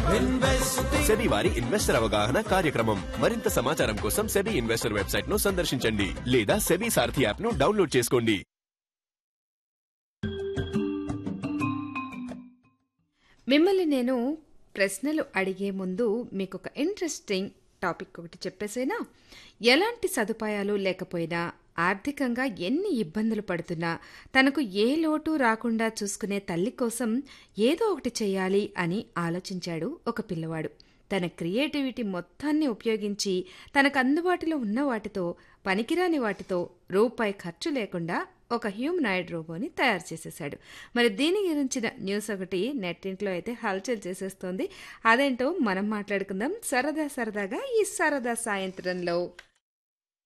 SEBI వారి investor అవగాహన కార్యక్రమం మరింత సమాచారం కోసం సెబీ ఇన్వెస్టర్ వెబ్సైట్ ను సందర్శించండి లేదా సెబీ సారథి యాప్ ను డౌన్లోడ్ చేసుకోండి మిమ్మల్ని నేను ప్రశ్నలు అడిగే ముందు మీకు ఒక ఇంట్రెస్టింగ్ టాపిక్ ఒకటి చెప్పేసేనా ఎలాంటి సదుపాయాలు లేకపోయినా ఆర్థికంగా ఎన్ని ఇబ్బందులు పడుతున్నా తనకు ఏ లోటు రాకుండా చూసుకునే తల్లి కోసం ఏదో ఒకటి చేయాలి అని ఆలోచించాడు ఒక పిల్లవాడు తన క్రియేటివిటీ మొత్తాన్ని ఉపయోగించి తనకు అందుబాటులో ఉన్న వాటితో పనికిరాని వాటితో రూపాయి ఖర్చు లేకుండా ఒక హ్యూమనాయిడ్ రోబోని తయారు చేసేశాడు మరి దీని గురించిన న్యూస్ ఒకటి నెట్టింట్లో అయితే హల్చల్ చేసేస్తోంది అదేంటో మనం మాట్లాడుకుందాం సరదా సరదాగా ఈ సరదా సాయంత్రంలో